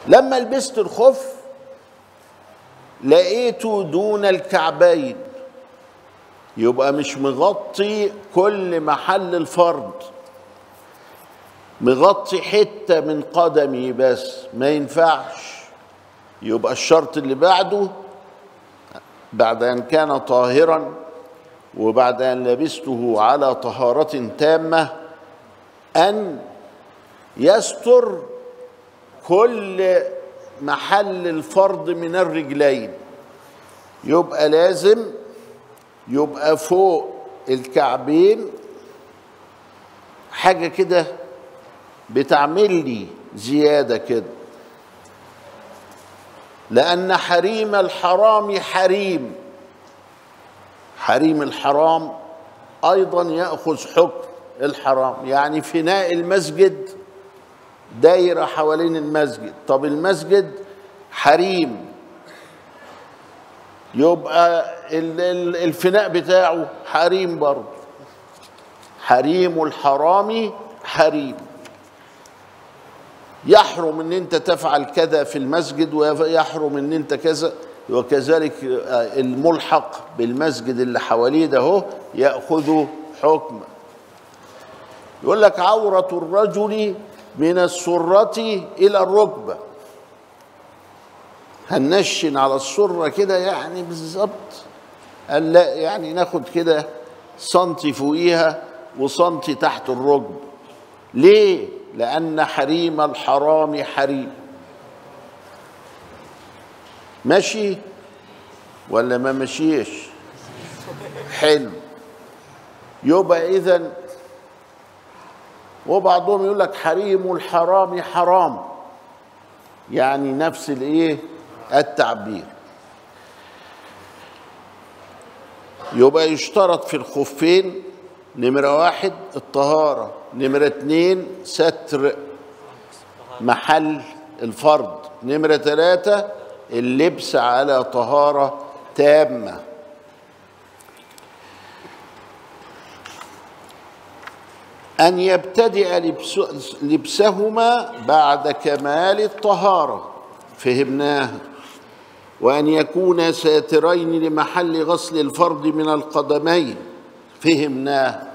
لما لبست الخف لقيته دون الكعبين يبقى مش مغطي كل محل الفرد مغطي حتة من قدمي بس ما ينفعش يبقى الشرط اللي بعده بعد أن كان طاهرا وبعد أن لبسته على طهارة تامة أن يستر كل محل الفرض من الرجلين يبقى لازم يبقى فوق الكعبين حاجة كده بتعمل لي زيادة كده لأن حريم الحرام حريم حريم الحرام أيضا يأخذ حكم الحرام يعني فناء المسجد دايرة حوالين المسجد طب المسجد حريم يبقى الفناء بتاعه حريم برضه حريم الحرام حريم يحرم ان انت تفعل كذا في المسجد ويحرم ان انت كذا وكذلك الملحق بالمسجد اللي حواليه ده هو ياخذ حكم يقول لك عوره الرجل من السره الى الركبه هنشن على السره كده يعني بالظبط قال لا يعني ناخد كده سنتي فوقيها وسنتي تحت الركب ليه لأن حريم الحرام حريم ماشي ولا ما مشيش حلو يبقى إذا وبعضهم يقول لك حريم الحرام حرام يعني نفس الايه التعبير يبقى يشترط في الخفين نمرة واحد الطهارة نمرة اتنين ستر محل الفرض نمرة ثلاثة اللبس على طهارة تامة أن يبتدئ لبس لبسهما بعد كمال الطهارة فهمناها وأن يكونا ساترين لمحل غسل الفرد من القدمين فهمناه